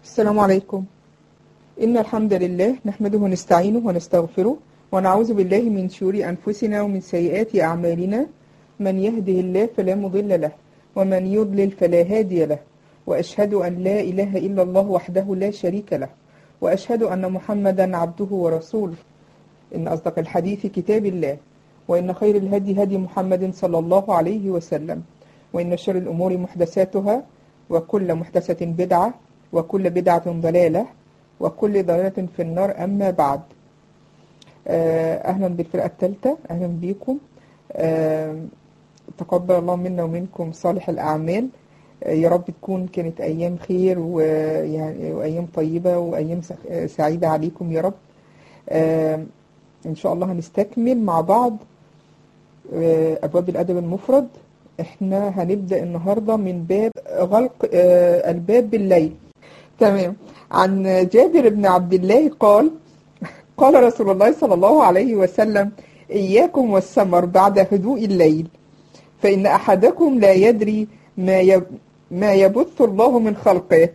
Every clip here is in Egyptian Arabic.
السلام عليكم إن الحمد لله نحمده ونستعينه ونستغفره ونعوذ بالله من شرور أنفسنا ومن سيئات أعمالنا من يهده الله فلا مضل له ومن يضلل فلا هادي له وأشهد أن لا إله إلا الله وحده لا شريك له وأشهد أن محمدا عبده ورسوله إن أصدق الحديث كتاب الله وإن خير الهدي هدي محمد صلى الله عليه وسلم وإن شر الأمور محدثاتها وكل محدثة بدعة وكل بدعة ضلالة وكل ضلالة في النار أما بعد آه، أهلا بالفرقة الثالثة أهلا بكم آه، تقبل الله منا ومنكم صالح الأعمال آه، يا رب تكون كانت أيام خير ويعني وأيام طيبة وأيام سع- سعيدة عليكم يا رب آه، إن شاء الله هنستكمل مع بعض آه، أبواب الأدب المفرد إحنا هنبدأ النهاردة من باب غلق آه، الباب بالليل تمام عن جابر بن عبد الله قال قال رسول الله صلى الله عليه وسلم إياكم والسمر بعد هدوء الليل فإن أحدكم لا يدري ما يب ما يبث الله من خلقه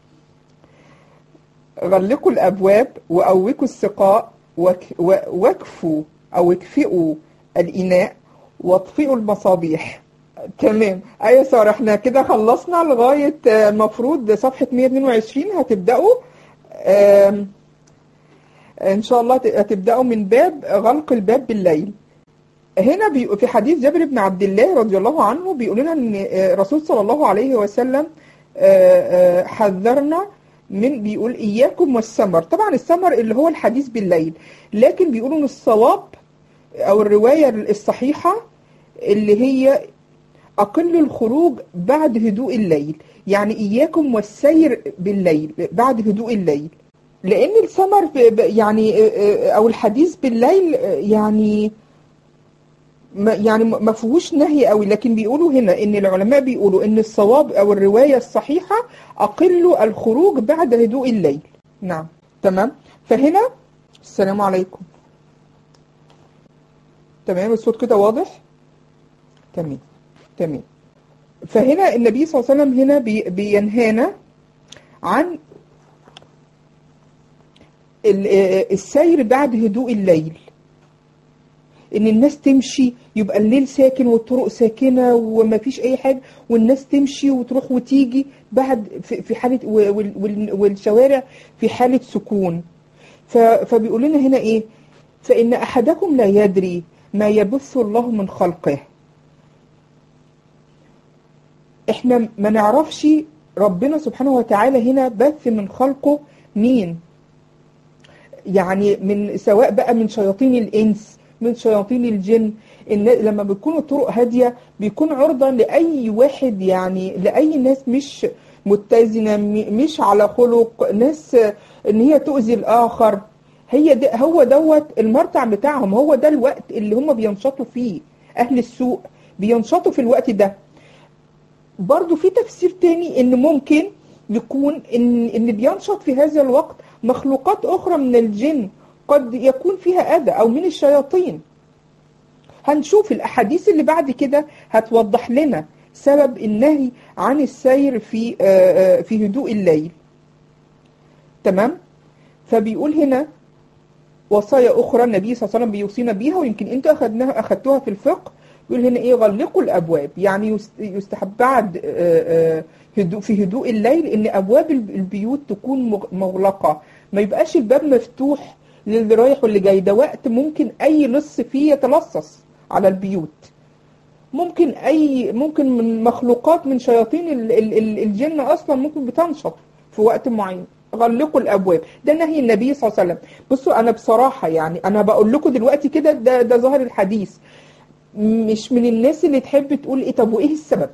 غلقوا الأبواب وأوكوا السقاء وك- و- واكفوا أو اكفئوا الإناء واطفئوا المصابيح تمام أيوة سارة احنا كده خلصنا لغاية آه، المفروض صفحة 122 هتبدأوا آم، إن شاء الله هتبدأوا من باب غلق الباب بالليل هنا بي... في حديث جابر بن عبد الله رضي الله عنه بيقول لنا ان آه، الرسول صلى الله عليه وسلم آه، آه، حذرنا من بيقول اياكم والسمر طبعا السمر اللي هو الحديث بالليل لكن بيقولوا ان الصواب او الرواية الصحيحة اللي هي أقل الخروج بعد هدوء الليل يعني إياكم والسير بالليل بعد هدوء الليل لأن السمر ب- ب- يعني آه، آه، أو الحديث بالليل آه، يعني ما يعني ما ما فيهوش نهي قوي لكن بيقولوا هنا ان العلماء بيقولوا ان الصواب او الروايه الصحيحه اقل الخروج بعد هدوء الليل نعم تمام فهنا السلام عليكم تمام الصوت كده واضح تمام تمام فهنا النبي صلى الله عليه وسلم هنا بي بينهانا عن ال- آه، السير بعد هدوء الليل ان الناس تمشي يبقى الليل ساكن والطرق ساكنه ومفيش اي حاجه والناس تمشي وتروح وتيجي بعد في في حاله و- وال- وال- والشوارع في حاله سكون ف- فبيقول لنا هنا ايه فان احدكم لا يدري ما يبث الله من خلقه احنا ما نعرفش ربنا سبحانه وتعالى هنا بث من خلقه مين يعني من سواء بقى من شياطين الإنس من شياطين الجن إن لما بتكون الطرق هادية بيكون عرضة لأي واحد يعني لأي ناس مش متزنة م- مش على خلق ناس إن هي تؤذي الآخر هي ده هو دوت المرتع بتاعهم هو ده الوقت اللي هم بينشطوا فيه أهل السوء بينشطوا في الوقت ده برضو في تفسير تاني ان ممكن يكون ان ان بينشط في هذا الوقت مخلوقات اخرى من الجن قد يكون فيها اذى او من الشياطين هنشوف الاحاديث اللي بعد كده هتوضح لنا سبب النهي عن السير في آه، آه، في هدوء الليل تمام فبيقول هنا وصايا اخرى النبي صلى الله عليه وسلم بيوصينا بيها ويمكن انتوا اخدناها اخدتوها في الفقه يقول هنا ايه غلقوا الابواب يعني يست- يستحب بعد آه، آه، هدوء في هدوء الليل ان ابواب الب- البيوت تكون مغ- مغلقه ما يبقاش الباب مفتوح للي رايح واللي جاي ده وقت ممكن اي لص فيه يتلصص على البيوت ممكن اي ممكن من مخلوقات من شياطين ال- ال- ال- الجن اصلا ممكن بتنشط في وقت معين غلقوا الابواب ده نهي النبي صلى الله عليه وسلم بصوا انا بصراحه يعني انا بقول لكم دلوقتي كده ده ده ظاهر الحديث مش من الناس اللي تحب تقول ايه طب وايه السبب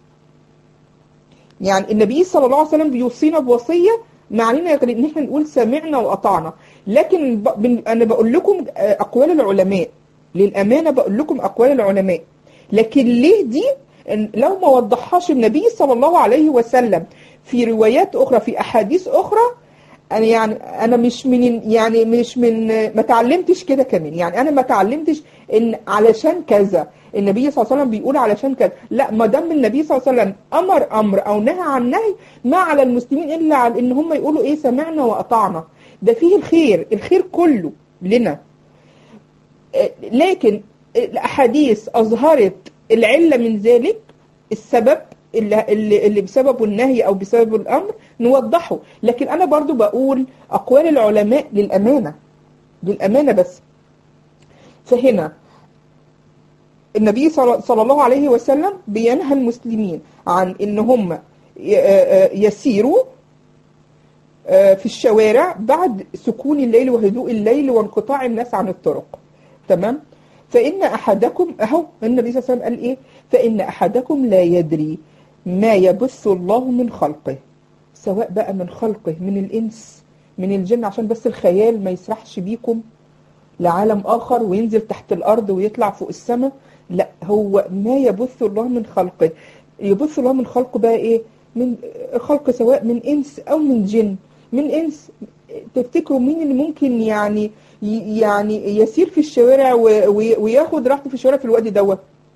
يعني النبي صلى الله عليه وسلم بيوصينا بوصيه ما علينا غير ان احنا نقول سمعنا واطعنا لكن ب... بن- انا بقول لكم آه، اقوال العلماء للامانه بقول لكم اقوال العلماء لكن ليه دي إن لو ما وضحهاش النبي صلى الله عليه وسلم في روايات اخرى في احاديث اخرى انا يعني انا مش من يعني مش من ما اتعلمتش كده كمان يعني انا ما اتعلمتش ان علشان كذا النبي صلى الله عليه وسلم بيقول علشان كده لا ما دام النبي صلى الله عليه وسلم امر امر او نهى عن نهي ما على المسلمين الا على ان هم يقولوا ايه سمعنا واطعنا ده فيه الخير الخير كله لنا آه، لكن الاحاديث اظهرت العله من ذلك السبب اللي, اللي, اللي بسببه النهي او بسببه الامر نوضحه لكن انا برضو بقول اقوال العلماء للامانه للامانه بس فهنا النبي صلى صلى الله عليه وسلم بينهى المسلمين عن ان هم ي- آه، آه، يسيروا آه، في الشوارع بعد سكون الليل وهدوء الليل وانقطاع الناس عن الطرق تمام فإن أحدكم أهو النبي صلى الله عليه وسلم قال إيه فإن أحدكم لا يدري ما يبث الله من خلقه سواء بقى من خلقه من الإنس من الجن عشان بس الخيال ما يسرحش بيكم لعالم آخر وينزل تحت الأرض ويطلع فوق السماء لا هو ما يبث الله من خلقه يبث الله من خلقه بقى إيه من خلق سواء من إنس أو من جن من إنس تفتكروا مين اللي ممكن يعني ي- يعني يسير في الشوارع و- وي- وياخد راحته في الشوارع في الوقت دوت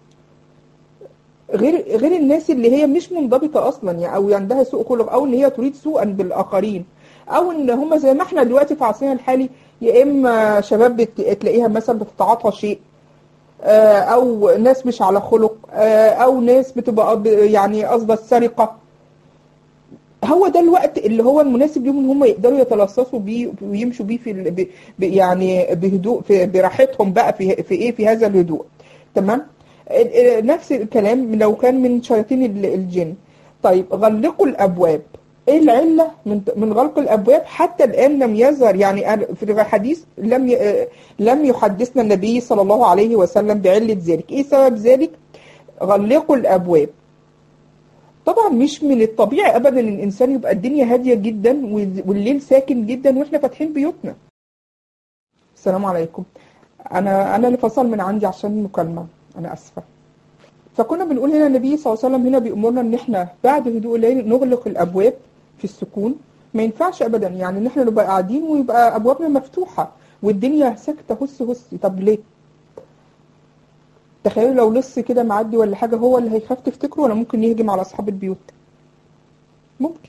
غير غير الناس اللي هي مش منضبطه اصلا يعني او عندها سوء خلق او ان هي تريد سوءا بالاخرين او ان هم زي ما احنا دلوقتي في عصرنا الحالي يا اما شباب بت- تلاقيها مثلا بتتعاطى شيء آه، او ناس مش على خلق آه، او ناس بتبقى ب- يعني قصد السرقه هو ده الوقت اللي هو المناسب ليهم ان هم يقدروا يتلصصوا بيه ويمشوا بيه في ال- ب- ب- يعني بهدوء في براحتهم بقى في في ايه في هذا الهدوء تمام ال- ال- نفس الكلام لو كان من شياطين ال- الجن طيب غلقوا الابواب ايه العله من من غلق الابواب حتى الان لم يظهر يعني أنا في الحديث لم ي- آه، لم يحدثنا النبي صلى الله عليه وسلم بعله ذلك ايه سبب ذلك غلقوا الابواب طبعا مش من الطبيعي ابدا ان الانسان يبقى الدنيا هاديه جدا والليل ساكن جدا واحنا فاتحين بيوتنا السلام عليكم انا انا اللي فصل من عندي عشان المكالمه انا اسفه فكنا بنقول هنا النبي صلى الله عليه وسلم هنا بيأمرنا ان احنا بعد هدوء الليل نغلق الابواب في السكون ما ينفعش ابدا يعني ان احنا نبقى قاعدين ويبقى ابوابنا مفتوحه والدنيا ساكته هس هس طب ليه تخيلوا لو لص كده معدي ولا حاجه هو اللي هيخاف تفتكره ولا ممكن يهجم على اصحاب البيوت ممكن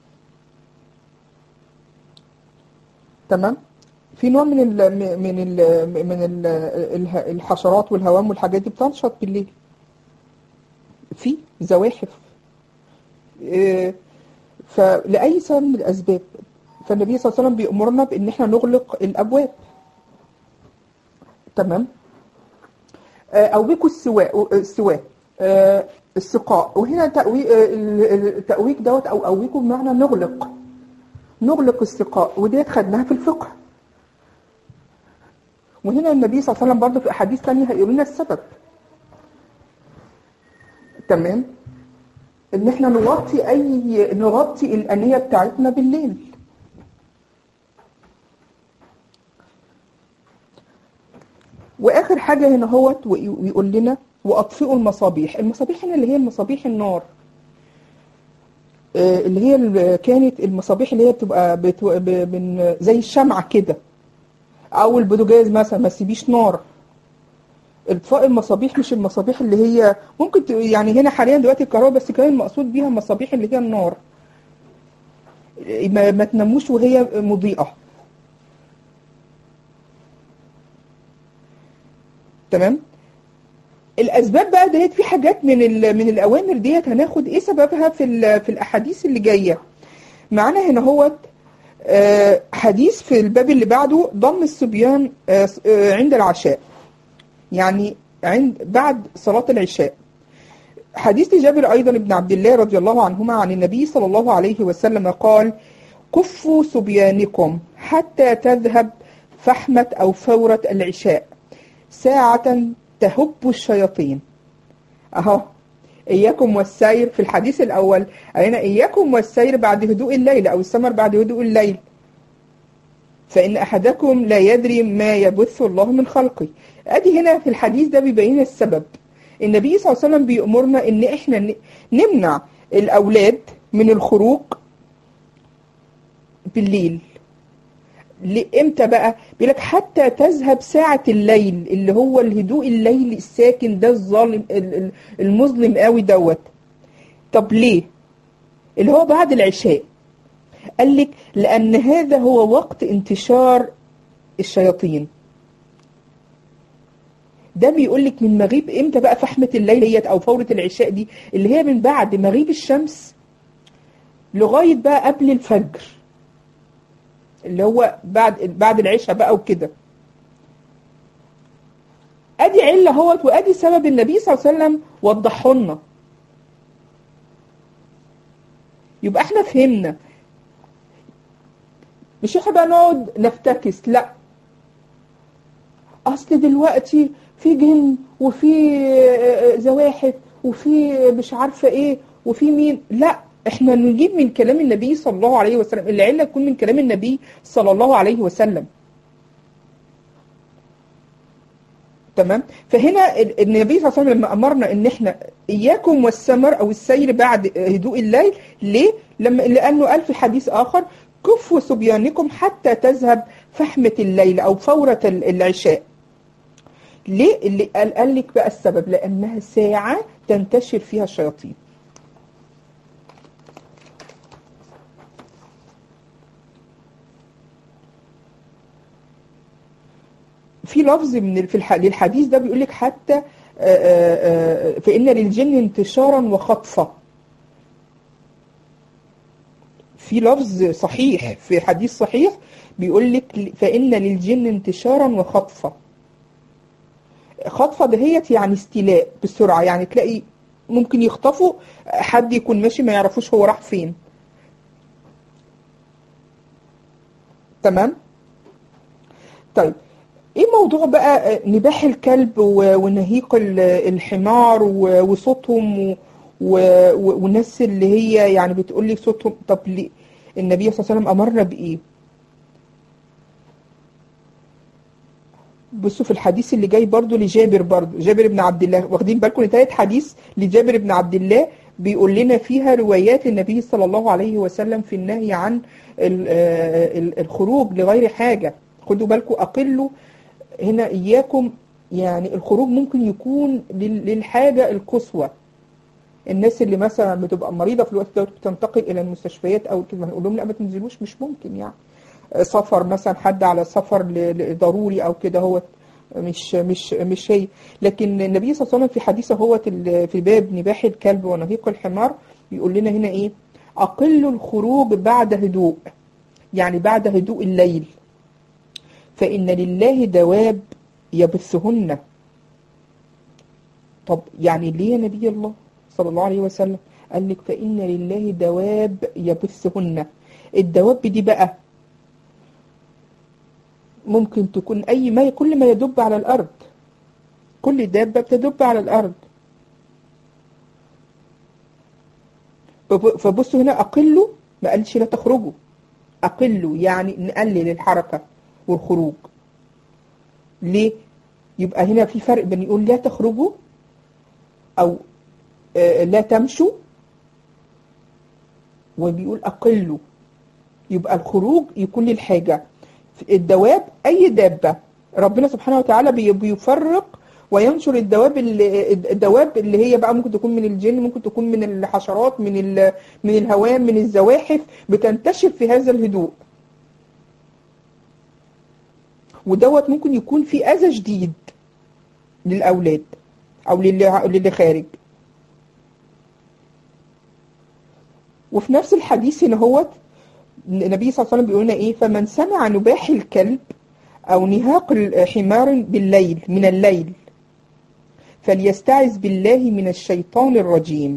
تمام في نوع من ال من ال من ال الحشرات والهوام والحاجات دي بتنشط بالليل في زواحف إيه، فلأي سبب من الأسباب فالنبي صلى الله عليه وسلم بيأمرنا بإن احنا نغلق الأبواب تمام آه، أوبكوا السواء السواء آه، السقاء وهنا تأوي آه، ال- التأويك دوت أو أويكوا بمعنى نغلق نغلق السقاء وديت خدناها في الفقه وهنا النبي صلى الله عليه وسلم برضه في أحاديث تانية هيقول لنا السبب تمام ان احنا نغطي اي نغطي الانيه بتاعتنا بالليل واخر حاجه هنا هوت وي- ويقول لنا واطفئوا المصابيح المصابيح هنا اللي هي المصابيح النار آه، اللي هي ال- كانت المصابيح اللي هي بتبقى بتو... ب... بن... زي الشمعة كده او البوتاجاز مثلا ما تسيبيش نار اطفاء المصابيح مش المصابيح اللي هي ممكن ت... يعني هنا حاليا دلوقتي الكهرباء بس كان المقصود بيها المصابيح اللي هي النار ما, ما تناموش وهي مضيئة تمام الاسباب بقى ديت في حاجات من ال... من الاوامر ديت هناخد ايه سببها في ال... في الاحاديث اللي جايه معانا هنا هوت آه، حديث في الباب اللي بعده ضم الصبيان آه، آه، عند العشاء يعني عند بعد صلاة العشاء حديث جابر أيضا بن عبد الله رضي الله عنهما عن النبي صلى الله عليه وسلم قال كفوا صبيانكم حتى تذهب فحمة أو فورة العشاء ساعة تهب الشياطين أهو إياكم والسير في الحديث الأول علينا إياكم والسير بعد هدوء الليل أو السمر بعد هدوء الليل فإن أحدكم لا يدري ما يبث الله من خلقه أدي هنا في الحديث ده بيبين السبب النبي صلى الله عليه وسلم بيأمرنا إن إحنا ن- نمنع الأولاد من الخروج بالليل امتى بقى بيقول لك حتى تذهب ساعة الليل اللي هو الهدوء الليل الساكن ده الظالم المظلم قوي دوت طب ليه اللي هو بعد العشاء قال لك لأن هذا هو وقت انتشار الشياطين ده بيقول لك من مغيب امتى بقى فحمة الليل ديت او فورة العشاء دي اللي هي من بعد مغيب الشمس لغاية بقى قبل الفجر اللي هو بعد بعد العشاء بقى وكده ادي علة اهوت وادي سبب النبي صلى الله عليه وسلم وضحه لنا يبقى احنا فهمنا مش احنا بقى نقعد نفتكس لا اصل دلوقتي في جن وفي زواحف وفي مش عارفه ايه وفي مين لا احنا نجيب من كلام النبي صلى الله عليه وسلم العله تكون من كلام النبي صلى الله عليه وسلم تمام فهنا النبي صلى الله عليه وسلم لما امرنا ان احنا اياكم والسمر او السير بعد هدوء الليل ليه لما لانه قال في حديث اخر كفوا صبيانكم حتى تذهب فحمه الليل او فوره العشاء ليه اللي قال, قال لك بقى السبب لانها ساعه تنتشر فيها الشياطين في لفظ من في الحديث ده بيقول لك حتى فإن للجن انتشارا وخطفة في لفظ صحيح في حديث صحيح بيقول لك فإن للجن انتشارا وخطفة خطفة دهيت يعني استيلاء بسرعة يعني تلاقي ممكن يخطفوا حد يكون ماشي ما يعرفوش هو راح فين تمام طيب ايه موضوع بقى نباح الكلب ونهيق الحمار وصوتهم والناس اللي هي يعني بتقول لي صوتهم طب ليه النبي صلى الله عليه وسلم امرنا بايه بصوا في الحديث اللي جاي برضو لجابر برضو جابر بن عبد الله واخدين بالكم تالت حديث لجابر بن عبد الله بيقول لنا فيها روايات النبي صلى الله عليه وسلم في النهي عن الخروج لغير حاجة خدوا بالكم أقلوا هنا إياكم يعني الخروج ممكن يكون للحاجة القصوى الناس اللي مثلا بتبقى مريضة في الوقت ده بتنتقل إلى المستشفيات أو كده هنقول لهم لا ما تنزلوش مش ممكن يعني سفر مثلا حد على سفر ضروري أو كده هو مش مش مش هي لكن النبي صلى الله عليه وسلم في حديثه هو في باب نباح الكلب ونهيق الحمار بيقول لنا هنا ايه اقل الخروج بعد هدوء يعني بعد هدوء الليل فإن لله دواب يبثهن طب يعني ليه يا نبي الله صلى الله عليه وسلم قال لك فإن لله دواب يبثهن الدواب دي بقى ممكن تكون أي ما كل ما يدب على الأرض كل دابة بتدب على الأرض فبصوا هنا أقلوا ما قالش لا تخرجوا أقلوا يعني نقلل الحركة والخروج ليه يبقى هنا في فرق بين يقول لا تخرجوا او آه لا تمشوا وبيقول اقلوا يبقى الخروج يكون للحاجة الدواب اي دابة ربنا سبحانه وتعالى بيفرق وينشر الدواب اللي الدواب اللي هي بقى ممكن تكون من الجن ممكن تكون من الحشرات من من الهوام من الزواحف بتنتشر في هذا الهدوء ودوت ممكن يكون في اذى شديد للاولاد او للي للي خارج وفي نفس الحديث هنا هو النبي صلى الله عليه وسلم بيقول لنا ايه فمن سمع نباح الكلب او نهاق حمار بالليل من الليل فليستعذ بالله من الشيطان الرجيم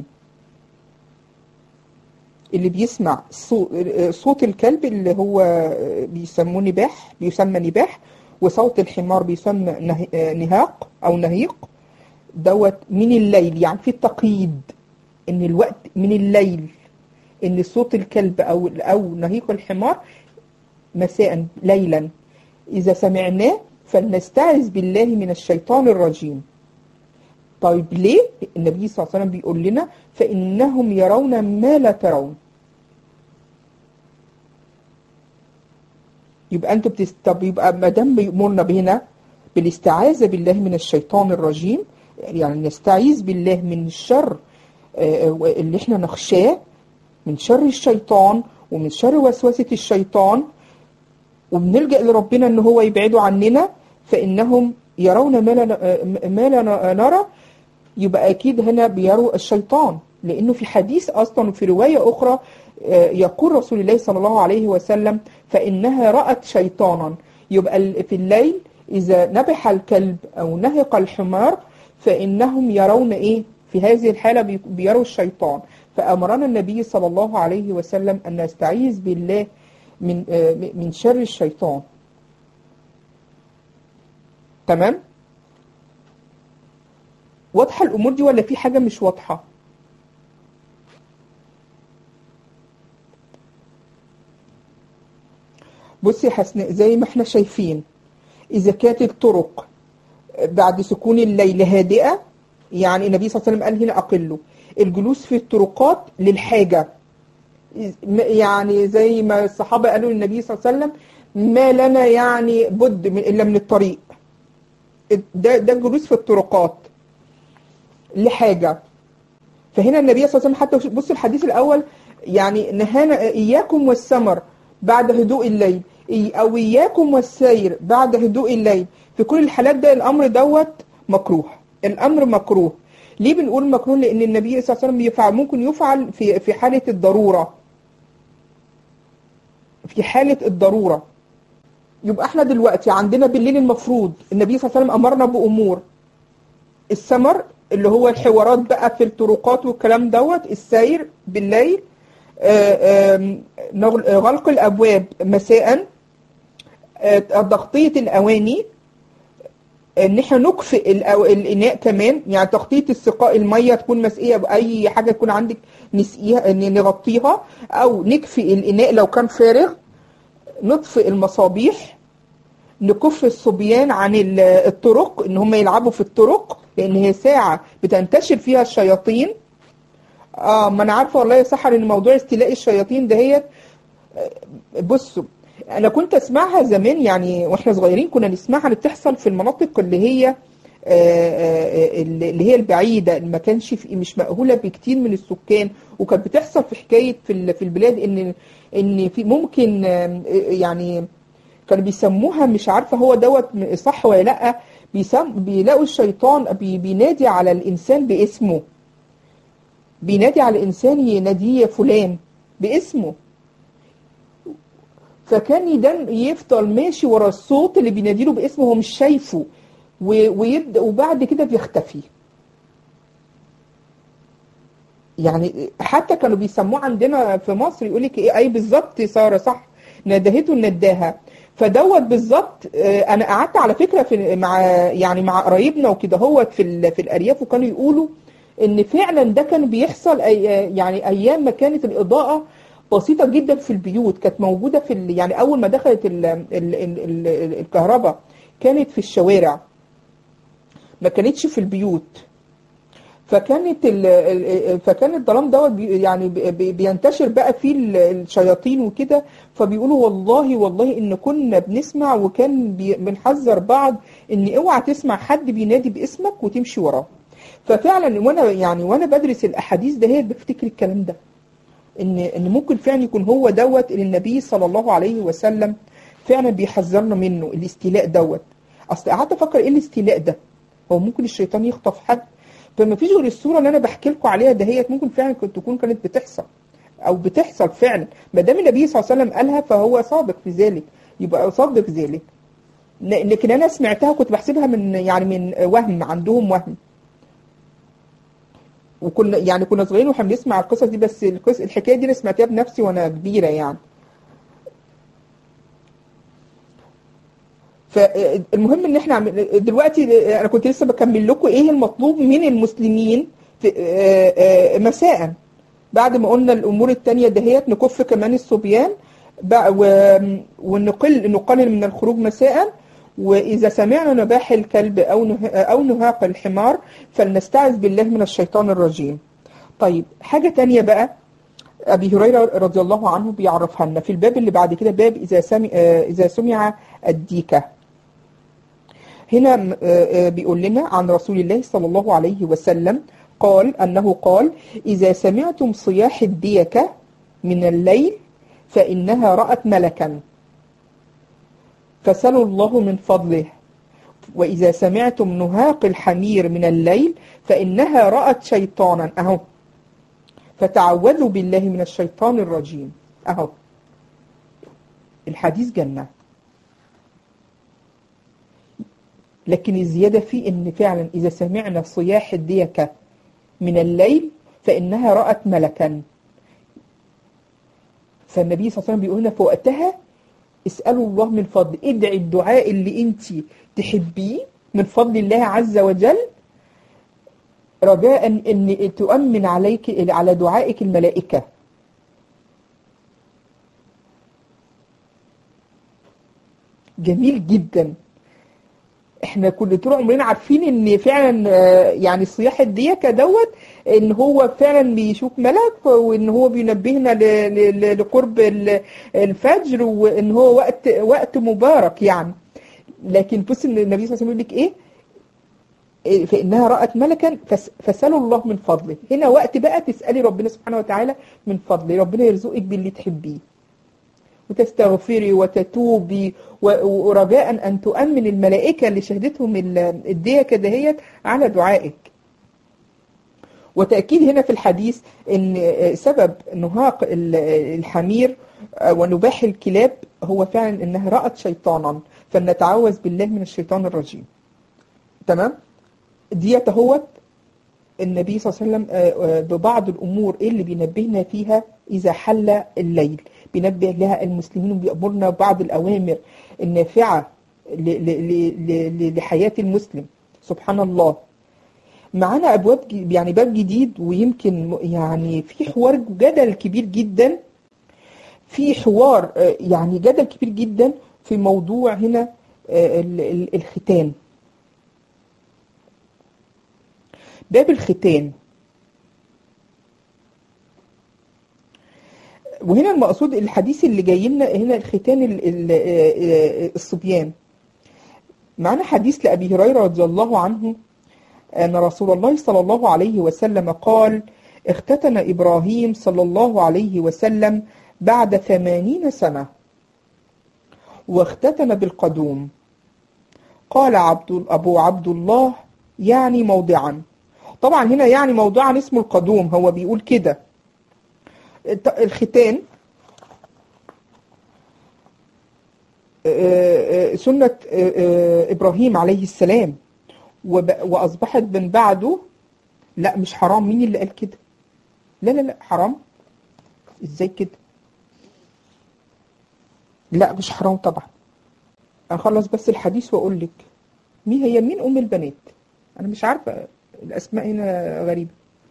اللي بيسمع صوت الكلب اللي هو بيسموه نباح بيسمى نباح وصوت الحمار بيسمى نهاق او نهيق دوت من الليل يعني في التقييد ان الوقت من الليل ان صوت الكلب او او نهيق الحمار مساء ليلا اذا سمعناه فلنستعذ بالله من الشيطان الرجيم طيب ليه النبي صلى الله عليه وسلم بيقول لنا فإنهم يرون ما لا ترون يبقى انتوا بتست... طب يبقى ما دام بيأمرنا بهنا بالاستعاذة بالله من الشيطان الرجيم يعني نستعيذ بالله من الشر آه، اللي احنا نخشاه من شر الشيطان ومن شر وسوسة الشيطان وبنلجأ لربنا ان هو يبعده عننا فإنهم يرون ما لا ما لا نرى يبقى أكيد هنا بيروا الشيطان لأنه في حديث أصلا وفي رواية أخرى آه، يقول رسول الله صلى الله عليه وسلم فإنها رأت شيطانا يبقى ال- في الليل إذا نبح الكلب أو نهق الحمار فإنهم يرون إيه في هذه الحالة بي- بيروا الشيطان فأمرنا النبي صلى الله عليه وسلم أن نستعيذ بالله من آه، من شر الشيطان تمام واضحة الأمور دي ولا في حاجة مش واضحة بصي يا حسناء زي ما احنا شايفين إذا كانت الطرق بعد سكون الليل هادئة يعني النبي صلى الله عليه وسلم قال هنا أقله الجلوس في الطرقات للحاجة يعني زي ما الصحابة قالوا للنبي صلى الله عليه وسلم ما لنا يعني بد من إلا من الطريق ده ده الجلوس في الطرقات لحاجة فهنا النبي صلى الله عليه وسلم حتى بص الحديث الأول يعني نهانا إياكم والسمر بعد هدوء الليل إي- أو إياكم والسير بعد هدوء الليل في كل الحالات ده الأمر دوت مكروه الأمر مكروه ليه بنقول مكروه لأن النبي صلى الله عليه وسلم يفعل ممكن يفعل في في حالة الضرورة في حالة الضرورة يبقى احنا دلوقتي عندنا بالليل المفروض النبي صلى الله عليه وسلم أمرنا بأمور السمر اللي هو الحوارات بقى في الطرقات والكلام دوت السير بالليل آه، آم، نغل- آه، غلق الأبواب مساء آه، تغطية الأواني ان احنا نكفئ الأو... الاناء كمان يعني تغطيه السقاء الميه تكون مسقيه باي حاجه تكون عندك نسقيها ن- نغطيها او نكفئ الاناء لو كان فارغ نطفئ المصابيح نكف الصبيان عن ال- الطرق ان هم يلعبوا في الطرق لان هي ساعه بتنتشر فيها الشياطين اه ما انا عارفه والله يا سحر ان موضوع استيلاء الشياطين دهيت آه، بصوا انا كنت اسمعها زمان يعني واحنا صغيرين كنا نسمعها اللي بتحصل في المناطق اللي هي آه، آه، اللي هي البعيده اللي ما كانش في مش مأهوله بكتير من السكان وكانت بتحصل في حكايه في ال- في البلاد ان ان في ممكن آه، يعني كانوا بيسموها مش عارفه هو دوت صح ولا لا بيسم بيلاقوا الشيطان بي بينادي على الانسان باسمه بينادي على الانسان يناديه يا فلان باسمه فكان يدن يفضل ماشي ورا الصوت اللي بيناديله باسمه هو مش شايفه و- ويبدا وبعد كده بيختفي يعني حتى كانوا بيسموه عندنا في مصر يقول لك ايه اي بالظبط ساره صح ندهته النداهه فدوت بالظبط آه، انا قعدت على فكره في مع يعني مع قرايبنا وكده هو في ال- في الارياف وكانوا يقولوا ان فعلا ده كان بيحصل أي يعني ايام ما كانت الاضاءه بسيطه جدا في البيوت كانت موجوده في ال- يعني اول ما دخلت ال ال ال ال الكهرباء كانت في الشوارع ما كانتش في البيوت فكانت ال ال- فكان الظلام دوت بي- يعني بي- بي- بينتشر بقى فيه ال- الشياطين وكده فبيقولوا والله والله ان كنا بنسمع وكان بي- بنحذر بعض ان اوعى تسمع حد بينادي باسمك وتمشي وراه ففعلا وانا يعني وانا بدرس الاحاديث دهيت بفتكر الكلام ده ان ان ممكن فعلا يكون هو دوت اللي النبي صلى الله عليه وسلم فعلا بيحذرنا منه الاستيلاء دوت اصل قعدت افكر ايه الاستيلاء ده هو ممكن الشيطان يخطف حد فما فيش غير الصوره اللي انا بحكي لكم عليها دهيت ممكن فعلا كنت تكون كانت بتحصل او بتحصل فعلا ما دام النبي صلى الله عليه وسلم قالها فهو صادق في ذلك يبقى صادق ذلك ل- لكن انا سمعتها وكنت بحسبها من يعني من وهم عندهم وهم وكنا يعني كنا صغيرين واحنا بنسمع القصص دي بس القص الحكايه دي انا سمعتها بنفسي وانا كبيره يعني فالمهم ان احنا عم- دلوقتي انا كنت لسه بكمل لكم ايه المطلوب من المسلمين في آه، آه، مساء بعد ما قلنا الامور التانية دهيت نكف كمان الصبيان بقى و- ونقل نقلل من الخروج مساء واذا سمعنا نباح الكلب او نه- او نهاق الحمار فلنستعذ بالله من الشيطان الرجيم طيب حاجة تانية بقى أبي هريرة رضي الله عنه بيعرفها لنا في الباب اللي بعد كده باب إذا سمع, إذا سمع الديكة هنا بيقول لنا عن رسول الله صلى الله عليه وسلم قال أنه قال إذا سمعتم صياح الديكة من الليل فإنها رأت ملكا فسلوا الله من فضله وإذا سمعتم نهاق الحمير من الليل فإنها رأت شيطانا أهو فتعوذوا بالله من الشيطان الرجيم أهو الحديث جنة لكن الزيادة فيه إن فعلا إذا سمعنا صياح الديكة من الليل فإنها رأت ملكا فالنبي صلى الله عليه وسلم بيقول لنا في وقتها اسألوا الله من فضل ادعي الدعاء اللي انت تحبيه من فضل الله عز وجل رجاء ان تؤمن عليك على دعائك الملائكة جميل جدا احنا كل طول عمرنا عارفين ان فعلا يعني صياح الديكة دوت ان هو فعلا بيشوف ملك وان هو بينبهنا لقرب الفجر وان هو وقت وقت مبارك يعني لكن بص ان النبي صلى الله عليه وسلم يقول لك ايه فإنها رأت ملكا فسألوا الله من فضله هنا وقت بقى تسألي ربنا سبحانه وتعالى من فضله ربنا يرزقك باللي تحبيه وتستغفري وتتوبي ورجاء أن تؤمن الملائكة اللي شهدتهم الديكة دهيت على دعائك وتأكيد هنا في الحديث أن سبب نهاق الحمير ونباح الكلاب هو فعلا أنها رأت شيطانا فلنتعوذ بالله من الشيطان الرجيم تمام ديت هو النبي صلى الله عليه وسلم ببعض الأمور اللي بينبهنا فيها إذا حل الليل بينبه لها المسلمين وبيأمرنا بعض الأوامر النافعة لحياة المسلم سبحان الله معانا أبواب يعني باب جديد ويمكن يعني في حوار جدل كبير جدا في حوار يعني جدل كبير جدا في موضوع هنا الختان باب الختان وهنا المقصود الحديث اللي جاي لنا هنا الختان الصبيان معنا حديث لأبي هريرة رضي الله عنه أن رسول الله صلى الله عليه وسلم قال اختتن إبراهيم صلى الله عليه وسلم بعد ثمانين سنة واختتن بالقدوم قال عبد أبو عبد الله يعني موضعا طبعا هنا يعني موضوعا اسمه القدوم هو بيقول كده الختان سنة إبراهيم عليه السلام وأصبحت من بعده لا مش حرام مين اللي قال كده لا لا لا حرام ازاي كده لا مش حرام طبعا أخلص بس الحديث وأقول لك مين هي مين أم البنات أنا مش عارفة الأسماء هنا غريبة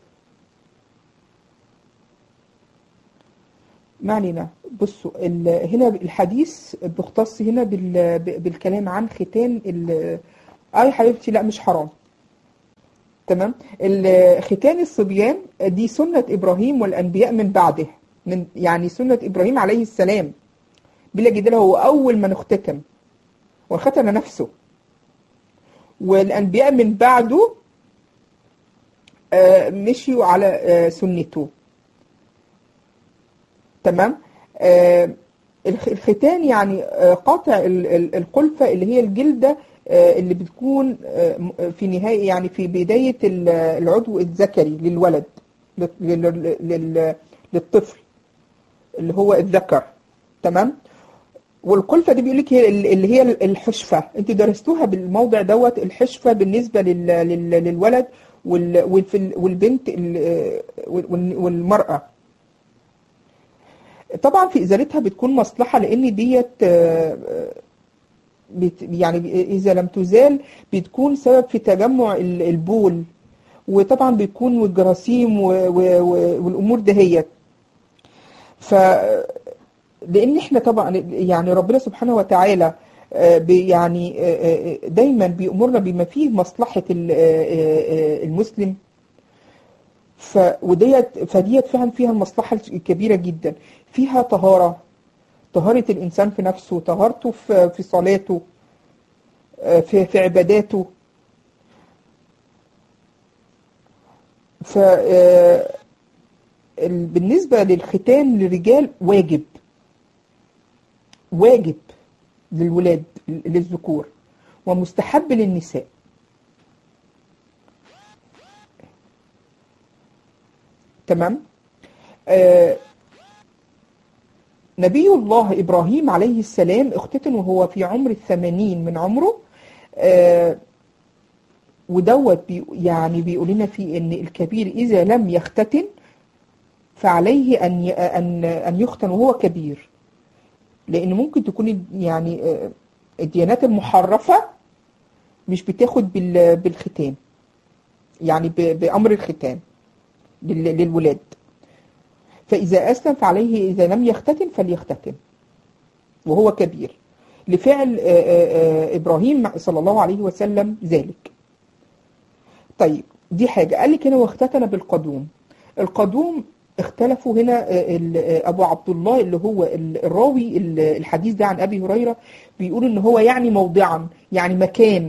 ما علينا بصوا هنا الحديث بيختص هنا بالكلام عن ختان اي حبيبتي لا مش حرام تمام ختان الصبيان دي سنة إبراهيم والأنبياء من بعده من يعني سنة إبراهيم عليه السلام بلا جدال هو أول من اختتم وختن نفسه والأنبياء من بعده مشيوا على سنته تمام آه الختان يعني آه قطع القلفة اللي هي الجلدة آه اللي بتكون في نهاية يعني في بداية العضو الذكري للولد للطفل اللي هو الذكر تمام والقلفة دي بيقول لك هي اللي هي الحشفة انت درستوها بالموضع دوت الحشفة بالنسبة للولد والبنت والمرأة طبعا في ازالتها بتكون مصلحة لان ديت يعني اذا لم تزال بتكون سبب في تجمع البول وطبعا بيكون والجراثيم والامور دهيت ف لان احنا طبعا يعني ربنا سبحانه وتعالى يعني دايما بيأمرنا بما فيه مصلحة المسلم ف وديت فديت فعلا فيها المصلحة الكبيرة جدا فيها طهارة طهارة الإنسان في نفسه طهارته في في صلاته آه، في في عباداته ف آه، ال- بالنسبة للختان للرجال واجب واجب للولاد للذكور ومستحب للنساء تمام آه نبي الله إبراهيم عليه السلام اختتن وهو في عمر الثمانين من عمره آه ودوت بي يعني بيقول لنا فيه ان الكبير اذا لم يختتن فعليه ان ي- ان ان يختن وهو كبير لان ممكن تكون يعني آه، الديانات المحرفه مش بتاخد بال- بالختان يعني ب- بامر الختان لل- للولاد فاذا اسلم فعليه اذا لم يختتن فليختتن وهو كبير لفعل آه، آه، آه، ابراهيم صلى الله عليه وسلم ذلك طيب دي حاجة قال لك هنا واختتن بالقدوم القدوم اختلفوا هنا آه، ال- آه، أبو عبد الله اللي هو ال- الراوي ال- الحديث ده عن أبي هريرة بيقول إن هو يعني موضعا يعني مكان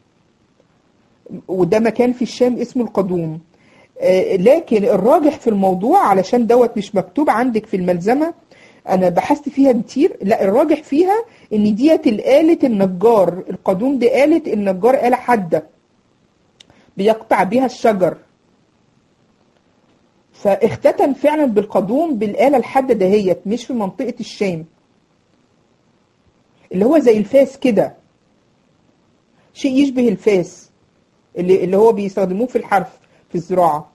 وده مكان في الشام اسمه القدوم آه، لكن الراجح في الموضوع علشان دوت مش مكتوب عندك في الملزمة أنا بحثت فيها كتير لا الراجح فيها إن ديت الآلة النجار القدوم دي آلة النجار آلة حادة بيقطع بها الشجر فاختتن فعلا بالقدوم بالآلة الحادة دهيت مش في منطقة الشام اللي هو زي الفاس كده شيء يشبه الفاس اللي, اللي هو بيستخدموه في الحرف في الزراعة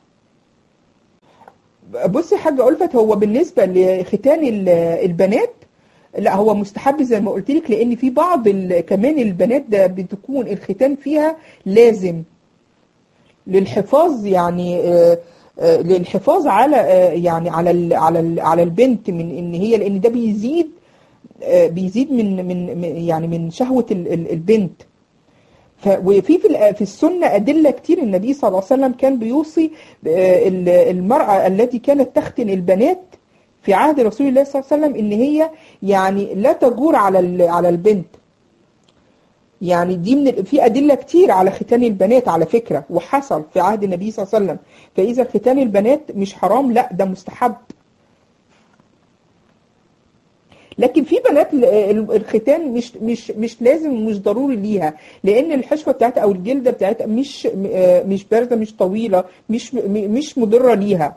بصي يا حاجة ألفت هو بالنسبة لختان ال- البنات لا هو مستحب زي ما قلت لك لأن في بعض ال- كمان البنات ده بتكون الختان فيها لازم للحفاظ يعني آه، آه، للحفاظ على آه، يعني على ال- على ال- على البنت من ان هي لان ده بيزيد آه، بيزيد من من من- يعني من شهوة ال- ال- البنت ف وفي في الأ- في السنة أدلة كتير النبي صلى الله عليه وسلم كان بيوصي آه، ال- المرأة التي كانت تختن البنات في عهد رسول الله صلى الله عليه وسلم ان هي يعني لا تجور على ال- على البنت يعني دي من ال- في أدلة كتير على ختان البنات على فكرة وحصل في عهد النبي صلى الله عليه وسلم فإذا ختان البنات مش حرام لا ده مستحب لكن في بنات ال- ال- الختان مش مش مش لازم مش ضروري ليها لان الحشوه بتاعتها او الجلده بتاعتها مش م- آه مش بارده مش طويله مش م- مش مضره ليها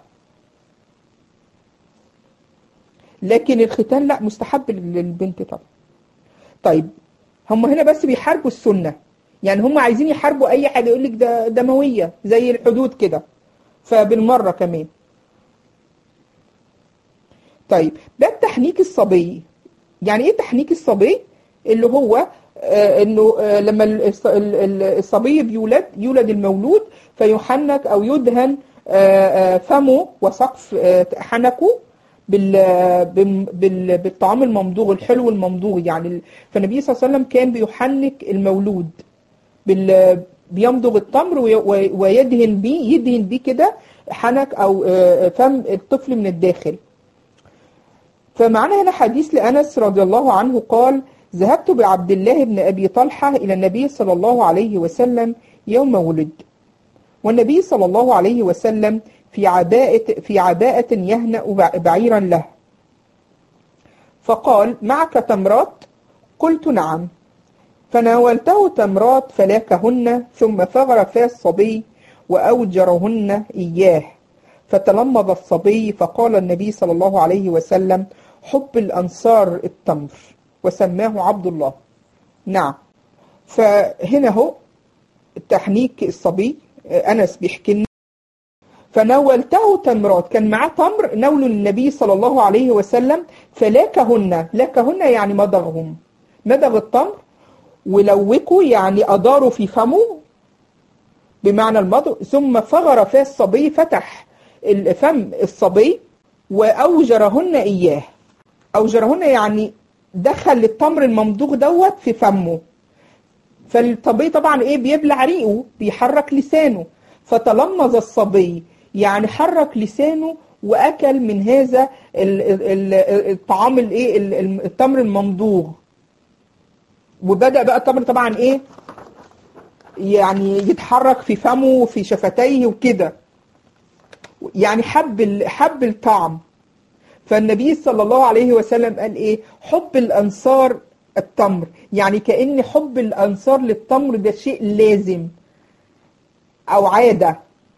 لكن الختان لا مستحب لل- للبنت طبعا طيب هم هنا بس بيحاربوا السنه يعني هم عايزين يحاربوا اي حاجه يقول لك ده دمويه زي الحدود كده فبالمره كمان طيب ده التحنيك الصبي يعني ايه تحنيك الصبي اللي هو آه انه آه لما الص- ال- ال- الصبي بيولد يولد المولود فيحنك او يدهن آه آه فمه وسقف آه حنكه بال بال- بال- بالطعام الممضوغ الحلو الممضوغ يعني ال- فالنبي صلى الله عليه وسلم كان بيحنك المولود بال بيمضغ التمر وي- وي- ويدهن بيه يدهن بيه كده حنك او آه، فم الطفل من الداخل فمعنا هنا حديث لأنس رضي الله عنه قال ذهبت بعبد الله بن أبي طلحة إلى النبي صلى الله عليه وسلم يوم ولد والنبي صلى الله عليه وسلم في عباءة في عباءة يهنأ بع- بعيرا له فقال معك تمرات قلت نعم فناولته تمرات فلاكهن ثم ثغر فاه الصبي وأوجرهن إياه فتلمض الصبي فقال النبي صلى الله عليه وسلم حب الأنصار التمر وسماه عبد الله نعم فهنا هو تحنيك الصبي آه، أنس بيحكي لنا فناولته تمرات كان معاه تمر نول النبي صلى الله عليه وسلم فلاكهن لاكهن يعني مضغهم مضغ التمر ولوكوا يعني أداروا في فمه بمعنى المضغ ثم فغر فاه الصبي فتح فم الصبي وأوجرهن إياه أوجرهن يعني دخل التمر الممضوغ دوت في فمه فالصبي طبعا ايه بيبلع ريقه بيحرك لسانه فتلمظ الصبي يعني حرك لسانه واكل من هذا ال- ال- ال- الطعام الايه ال- ال- التمر الممضوغ وبدا بقى التمر طبعا ايه يعني يتحرك في فمه وفي شفتيه وكده يعني حب ال- حب الطعم فالنبي صلى الله عليه وسلم قال ايه حب الانصار التمر يعني كأن حب الانصار للتمر ده شيء لازم او عادة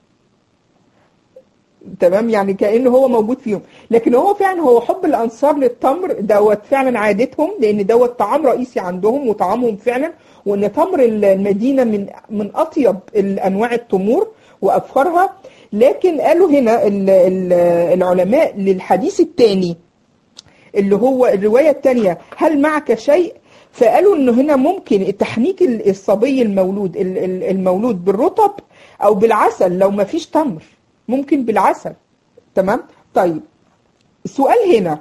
تمام يعني كأنه هو موجود فيهم لكن هو فعلا هو حب الانصار للتمر دوت فعلا عادتهم لان دوت طعام رئيسي عندهم وطعامهم فعلا وان تمر المدينة من من اطيب الانواع التمور وافخرها لكن قالوا هنا ال- ال- العلماء للحديث الثاني اللي هو الرواية الثانية هل معك شيء فقالوا انه هنا ممكن تحنيك ال- الصبي المولود ال- ال- المولود بالرطب او بالعسل لو ما فيش تمر ممكن بالعسل تمام طيب السؤال هنا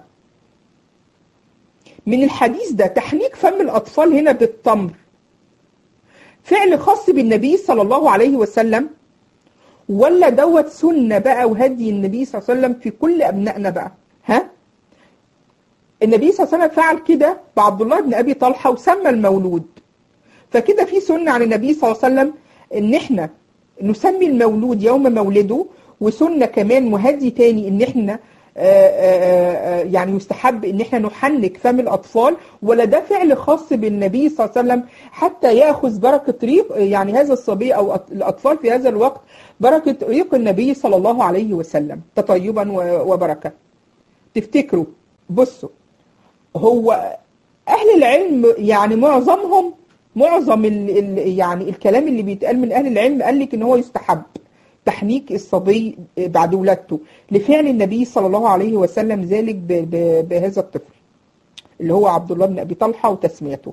من الحديث ده تحنيك فم الاطفال هنا بالتمر فعل خاص بالنبي صلى الله عليه وسلم ولا دوت سنة بقى وهدي النبي صلى الله عليه وسلم في كل أبنائنا بقى ها النبي صلى الله عليه وسلم فعل كده بعبد الله بن أبي طلحة وسمى المولود فكده في سنة عن النبي صلى الله عليه وسلم إن إحنا نسمي المولود يوم مولده وسنة كمان وهدي تاني إن إحنا آه، آه، آه، يعني يستحب ان احنا نحنك فم الاطفال ولا ده فعل خاص بالنبي صلى الله عليه وسلم حتى ياخذ بركه ريق يعني هذا الصبي او أط- الاطفال في هذا الوقت بركه ريق النبي صلى الله عليه وسلم تطيبا و- وبركه تفتكروا بصوا هو اهل العلم يعني معظمهم معظم ال ال يعني الكلام اللي بيتقال من اهل العلم قال لك ان هو يستحب تحنيك الصبي بعد ولادته لفعل النبي صلى الله عليه وسلم ذلك ب ب بهذا الطفل اللي هو عبد الله بن ابي طلحه وتسميته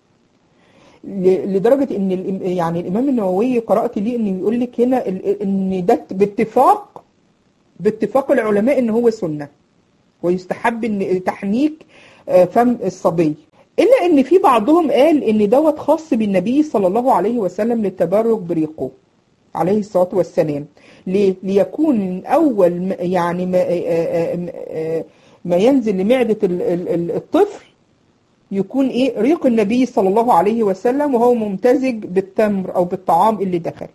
ل- لدرجه ان الإم- يعني الامام النووي قرات ليه انه يقول لك هنا ال- ان ده باتفاق باتفاق العلماء ان هو سنه ويستحب ان تحنيك آه، فم الصبي الا ان في بعضهم قال ان دوت خاص بالنبي صلى الله عليه وسلم للتبرك بريقه عليه الصلاه والسلام ليه؟ ليكون من اول ما- يعني ما, آه، آه، آه، ما ينزل لمعده ال- ال- ال- الطفل يكون ايه ريق النبي صلى الله عليه وسلم وهو ممتزج بالتمر او بالطعام اللي دخل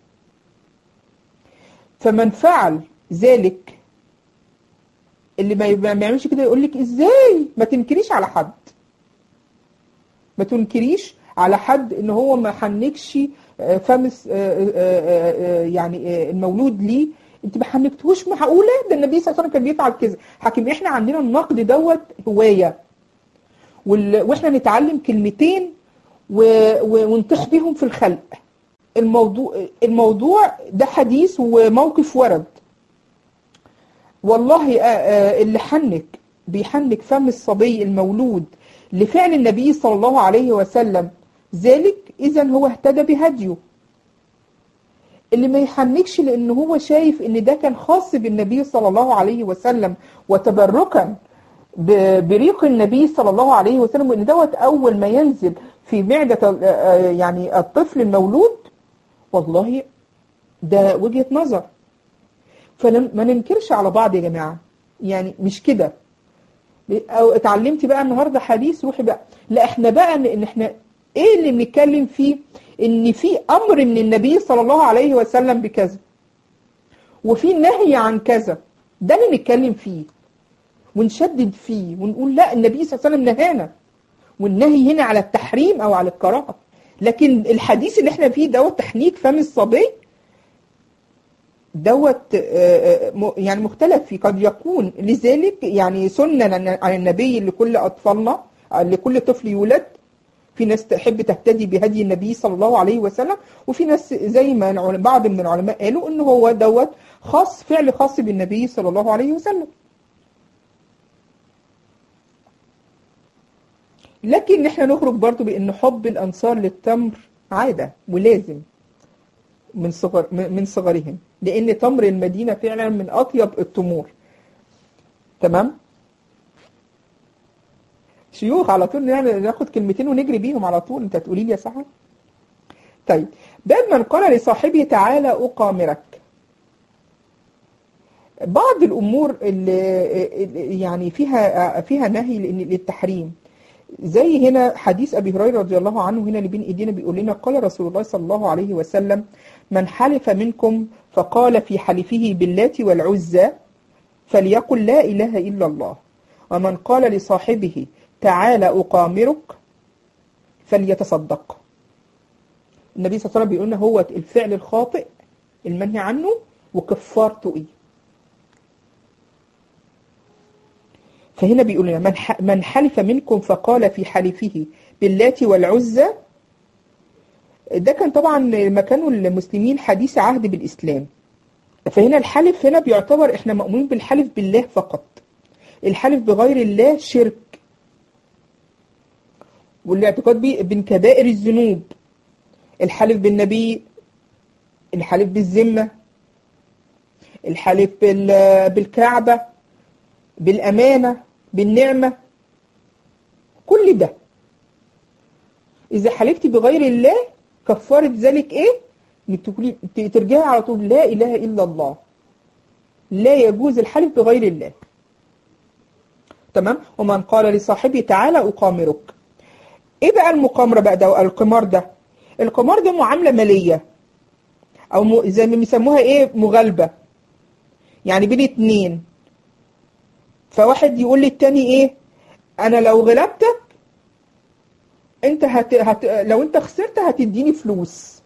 فمن فعل ذلك اللي ما يبقى- ما يعملش كده يقول لك ازاي ما تنكريش على حد ما تنكريش على حد ان هو ما حنكش آه، فمس آه، آه، آه، آه، يعني آه، المولود ليه انت ما حنكتهوش معقوله ده النبي صلى الله عليه وسلم كان بيفعل كذا حكيم احنا عندنا النقد دوت هوايه وال... واحنا نتعلم كلمتين و... و... ونطيح بيهم في الخلق الموضوع الموضوع ده حديث وموقف ورد والله آه، آه، اللي حنك بيحنك فم الصبي المولود لفعل النبي صلى الله عليه وسلم ذلك اذا هو اهتدى بهديه اللي ما يحنكش لان هو شايف ان ده كان خاص بالنبي صلى الله عليه وسلم وتبركا ب- بريق النبي صلى الله عليه وسلم وان دوت اول ما ينزل في معدة ال- آه، يعني الطفل المولود والله ده وجهة نظر فما ننكرش على بعض يا جماعة يعني مش كده او اتعلمتي بقى النهارده حديث روحي بقى لا احنا بقى ان إن احنا ايه اللي بنتكلم فيه ان في امر من النبي صلى الله عليه وسلم بكذا وفي نهي عن كذا ده اللي نتكلم فيه ونشدد فيه ونقول لا النبي صلى الله عليه وسلم نهانا والنهي هنا على التحريم او على الكراهه لكن الحديث اللي احنا فيه دوت تحنيك فم الصبي دوت آه، آه، م- يعني مختلف فيه قد يكون لذلك يعني سنة عن عن النبي لكل أطفالنا آه، لكل طفل يولد في ناس تحب تهتدي بهدي النبي صلى الله عليه وسلم وفي ناس زي ما العل- بعض من العلماء قالوا ان هو دوت خاص فعل خاص بالنبي صلى الله عليه وسلم لكن احنا نخرج برضو بان حب الانصار للتمر عادة ولازم من صغر من من صغرهم لان تمر المدينة فعلا من اطيب التمور تمام شيوخ على طول يعني ناخد كلمتين ونجري بيهم على طول انت تقولي لي يا سحر طيب باب من قال لصاحبه تعالى اقامرك بعض الامور اللي اللي يعني فيها فيها نهي للتحريم زي هنا حديث ابي هريره رضي الله عنه هنا اللي بين ايدينا بيقول لنا قال رسول الله صلى الله عليه وسلم من حلف منكم فقال في حلفه باللات والعزى فليقل لا اله الا الله ومن قال لصاحبه تعال اقامرك فليتصدق النبي صلى الله عليه وسلم بيقول لنا هو الفعل الخاطئ المنهي عنه وكفارته ايه فهنا بيقول لنا من ح- من حلف منكم فقال في حلفه باللات والعزى ده كان طبعا لما كانوا المسلمين حديث عهد بالاسلام فهنا الحلف هنا بيعتبر احنا مأمورين بالحلف بالله فقط الحلف بغير الله شرك والاعتقاد بيه من كبائر الذنوب الحلف بالنبي الحلف بالذمة الحلف بال- بالكعبة بالأمانة بالنعمة كل ده إذا حلفت بغير الله كفارة ذلك إيه؟ إنك تقولي ت- ترجعي على طول لا إله إلا الله لا يجوز الحلف بغير الله تمام ومن قال لصاحبه تعالى أقامرك إيه بقى المقامرة بقى ده القمار ده القمار ده معاملة مالية أو م- زي ما بيسموها إيه مغالبة يعني بين اتنين فواحد يقول للتاني ايه انا لو غلبتك انت هت... هت... لو انت خسرت هتديني فلوس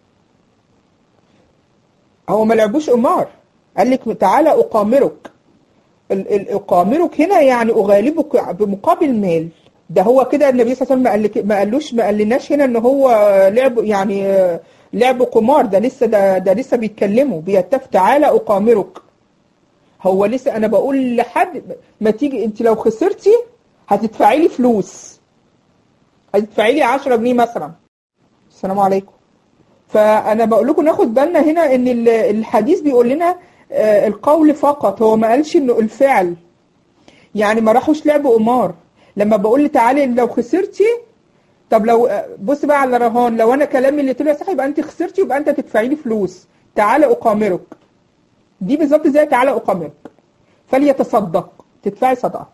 هو ما لعبوش قمار قال لك تعالى اقامرك ال... ال... اقامرك هنا يعني اغالبك بمقابل مال ده هو كده النبي صلى الله عليه وسلم ما قال لك ما قالوش ما قالناش هنا ان هو لعب يعني آه، لعب قمار ده لسه ده ده لسه بيتكلموا بيتفق تعالى اقامرك هو لسه انا بقول لحد ما تيجي انت لو خسرتي هتدفعي لي فلوس هتدفعي لي 10 جنيه مثلا السلام عليكم فانا بقول لكم ناخد بالنا هنا ان ال- الحديث بيقول لنا آه، القول فقط هو ما قالش انه الفعل يعني ما راحوش لعبوا قمار لما بقول لي تعالي لو خسرتي طب لو آه، بص بقى على رهان لو انا كلامي اللي طلع صح يبقى انت خسرتي يبقى انت تدفعي لي فلوس تعالى اقامرك دي بالظبط زي تعالى أقامرك فليتصدق تدفعي صدقة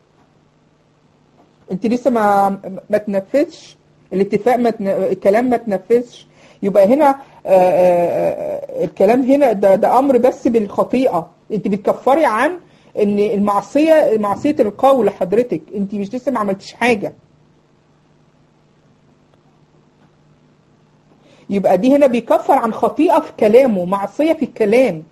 انت لسه ما ما تنفذش الاتفاق ما تن... الكلام ما تنفذش يبقى هنا آآ آآ الكلام هنا ده ده امر بس بالخطيئه انت بتكفري عن ان المعصيه معصيه القول حضرتك انت مش لسه ما عملتيش حاجه يبقى دي هنا بيكفر عن خطيئه في كلامه معصيه في الكلام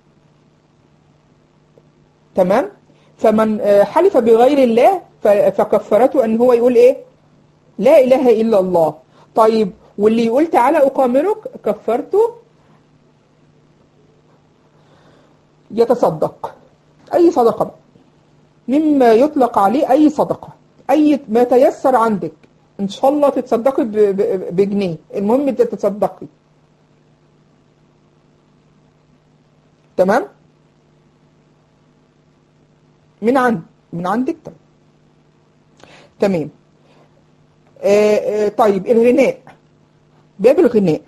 تمام فمن آه، حلف بغير الله ف- فكفرته ان هو يقول ايه لا اله الا الله طيب واللي يقول تعالى اقامرك كفرته يتصدق اي صدقه بقى. مما يطلق عليه اي صدقه اي ما تيسر عندك ان شاء الله تتصدقي ب- ب- بجنيه المهم تتصدقي تمام من عند من عندك طيب تمام آه آه طيب الغناء باب الغناء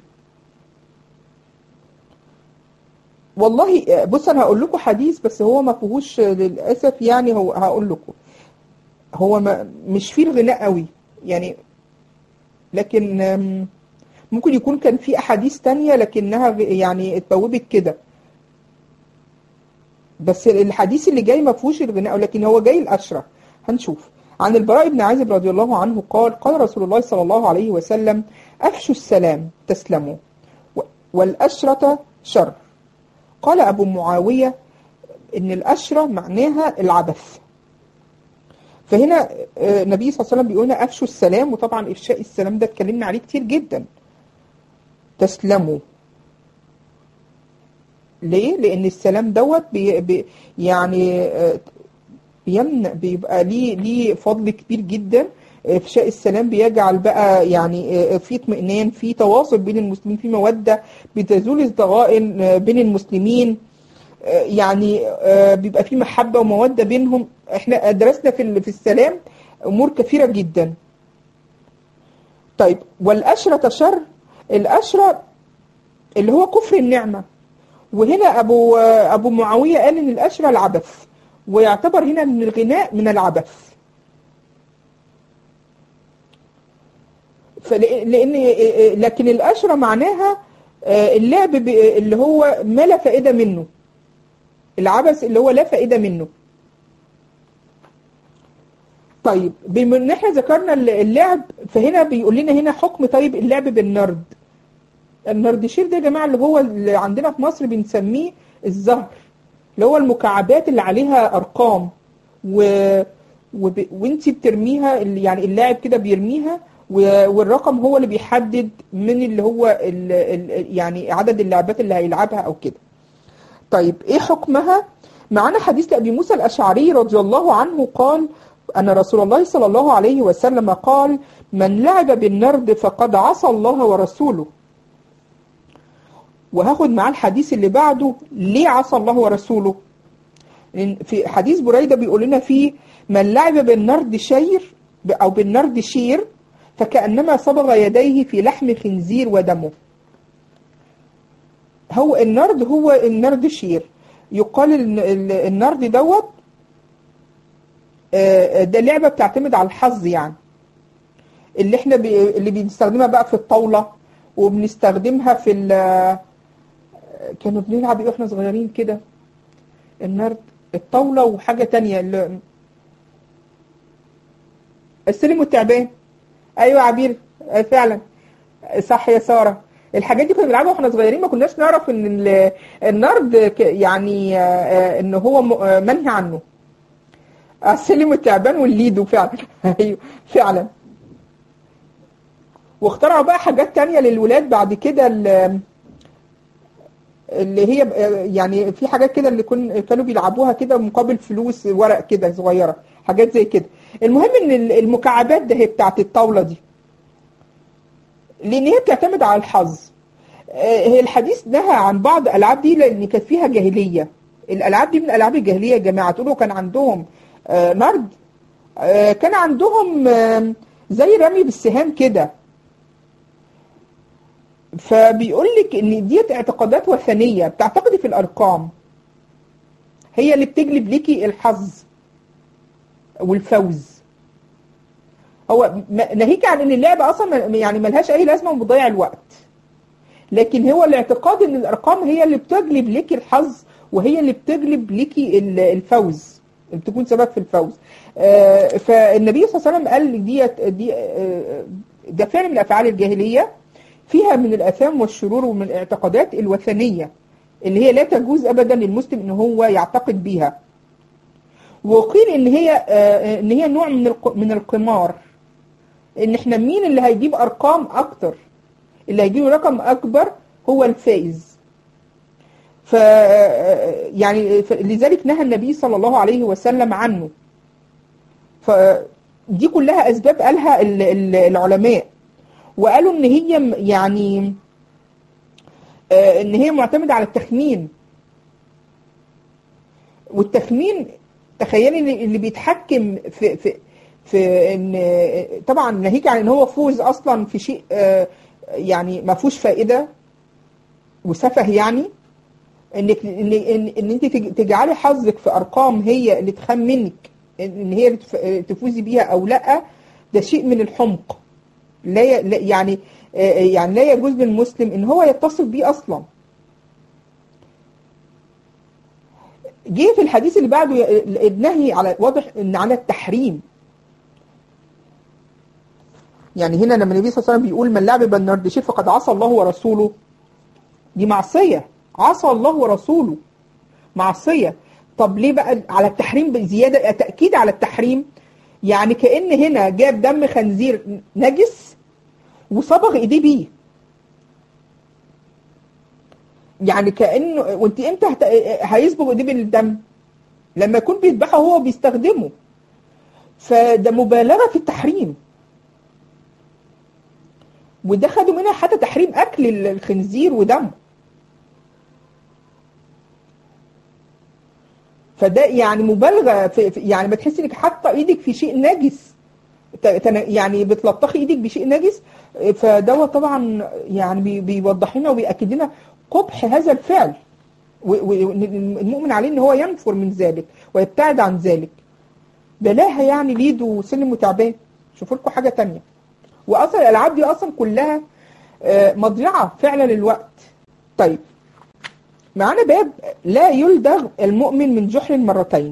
والله آه، بص انا هقول لكم حديث بس هو ما فيهوش آه، للاسف يعني هو هقول لكم هو ما مش فيه الغناء قوي يعني لكن آم، ممكن يكون كان في احاديث تانية لكنها غ- يعني اتبوبت كده بس الحديث اللي جاي ما فيهوش الغناء لكن هو جاي الأشرة هنشوف عن البراء بن عازب رضي الله عنه قال قال رسول الله صلى الله عليه وسلم أفشوا السلام تسلموا و- والأشرة شر قال أبو معاوية إن الأشرة معناها العبث فهنا آه، النبي صلى الله عليه وسلم بيقول لنا أفشوا السلام وطبعا إفشاء السلام ده اتكلمنا عليه كتير جدا تسلموا ليه؟ لأن السلام دوت بي بي يعني آه، بيمنع بيبقى ليه ليه فضل كبير جدا إفشاء السلام بيجعل بقى يعني آه، في اطمئنان في تواصل بين المسلمين في مودة بتزول الضغائن آه، بين المسلمين آه، يعني آه، بيبقى في محبة ومودة بينهم احنا درسنا في ال- في السلام أمور كثيرة جدا طيب والأشرة شر الأشرة اللي هو كفر النعمة وهنا ابو ابو معاويه قال ان الاشرى العبث ويعتبر هنا ان الغناء من العبث لان لكن الاشرى معناها اللعب اللي هو ما لا فائده منه العبث اللي هو لا فائده منه طيب بما ان احنا ذكرنا اللعب فهنا بيقول لنا هنا حكم طيب اللعب بالنرد النردشير ده يا جماعه اللي هو اللي عندنا في مصر بنسميه الزهر اللي هو المكعبات اللي عليها ارقام و... وب... وانت بترميها اللي يعني اللاعب كده بيرميها و... والرقم هو اللي بيحدد من اللي هو ال... ال... يعني عدد اللعبات اللي هيلعبها او كده طيب ايه حكمها معانا حديث لأبي موسى الأشعري رضي الله عنه قال أن رسول الله صلى الله عليه وسلم قال من لعب بالنرد فقد عصى الله ورسوله وهاخد معاه الحديث اللي بعده ليه عصى الله ورسوله في حديث بريدة بيقول لنا فيه من لعب بالنرد شير أو بالنرد شير فكأنما صبغ يديه في لحم خنزير ودمه هو النرد هو النرد شير يقال النرد دوت ده لعبة بتعتمد على الحظ يعني اللي احنا بي اللي بنستخدمها بقى في الطاولة وبنستخدمها في كانوا بنلعب ايه واحنا صغيرين كده النرد الطاولة وحاجة تانية اللي... السلم والتعبان ايوه عبير فعلا صح يا سارة الحاجات دي كنا بنلعبها واحنا صغيرين ما كناش نعرف ان النرد يعني ان هو منهي عنه السلم والتعبان والليدو فعلا ايوه فعلا واخترعوا بقى حاجات تانية للولاد بعد كده اللي هي يعني في حاجات كده اللي كن كانوا بيلعبوها كده مقابل فلوس ورق كده صغيرة حاجات زي كده المهم ان المكعبات ده هي بتاعت الطاولة دي لان هي بتعتمد على الحظ هي الحديث نهى عن بعض الالعاب دي لان كانت فيها جاهليه الالعاب دي من الالعاب الجاهليه يا جماعه تقولوا كان عندهم نرد كان عندهم زي رمي بالسهام كده فبيقول لك ان ديت اعتقادات وثنيه بتعتقدي في الارقام هي اللي بتجلب ليكي الحظ والفوز هو ناهيك عن ان اللعبه اصلا يعني ملهاش اي لازمه وبتضيع الوقت لكن هو الاعتقاد ان الارقام هي اللي بتجلب ليكي الحظ وهي اللي بتجلب ليكي الفوز بتكون سبب في الفوز فالنبي صلى الله عليه وسلم قال ديت دي ده فعل من افعال الجاهليه فيها من الاثام والشرور ومن الاعتقادات الوثنيه اللي هي لا تجوز ابدا للمسلم ان هو يعتقد بيها وقيل ان هي ان هي نوع من من القمار ان احنا مين اللي هيجيب ارقام اكتر اللي هيجيب رقم اكبر هو الفائز ف يعني لذلك نهى النبي صلى الله عليه وسلم عنه فدي كلها اسباب قالها العلماء وقالوا ان هي يعني ان هي معتمده على التخمين والتخمين تخيلي ان اللي بيتحكم في في في ان طبعا ناهيك عن ان هو فوز اصلا في شيء يعني ما فيهوش فائده وسفه يعني انك ان ان, إن انت تجعلي حظك في ارقام هي اللي تخمنك ان هي تفوزي بيها او لا ده شيء من الحمق لا يعني يعني لا يجوز للمسلم ان هو يتصل بيه اصلا جه في الحديث اللي بعده النهي على واضح ان على التحريم يعني هنا لما النبي صلى الله عليه وسلم بيقول من لعب بالنردشير فقد عصى الله ورسوله دي معصية عصى الله ورسوله معصية طب ليه بقى على التحريم بزيادة تأكيد على التحريم يعني كأن هنا جاب دم خنزير نجس وصبغ ايديه بيه يعني كأنه وانت امتى هت... هيصبغ ايديه بالدم لما يكون بيذبحه هو بيستخدمه فده مبالغة في التحريم وده خدوا منها حتى تحريم اكل الخنزير ودمه فده يعني مبالغه في يعني ما تحسي انك حاطه ايدك في شيء نجس يعني بتلطخي ايدك بشيء نجس فدوت طبعا يعني بيوضح لنا وبيأكد لنا قبح هذا الفعل والمؤمن عليه ان هو ينفر من ذلك ويبتعد عن ذلك بلاها يعني ليد وسلم وتعبان شوفوا لكم حاجة تانية واصلا الالعاب دي اصلا كلها آه، مضيعة فعلا للوقت طيب معانا باب لا يلدغ المؤمن من جحر مرتين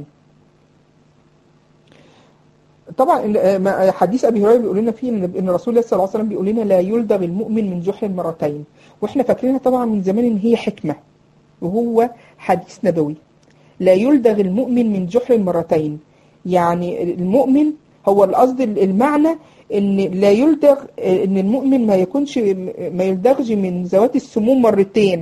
طبعا آه، ما- حديث ابي هريره بيقول لنا فيه ان إن رسول الله صلى الله عليه وسلم بيقول لنا لا يلدغ المؤمن من جحر مرتين واحنا فاكرينها طبعا من زمان ان هي حكمه وهو حديث نبوي لا يلدغ المؤمن من جحر مرتين يعني المؤمن هو القصد المعنى ان لا يلدغ ان المؤمن ما يكونش ما يلدغش من ذوات السموم مرتين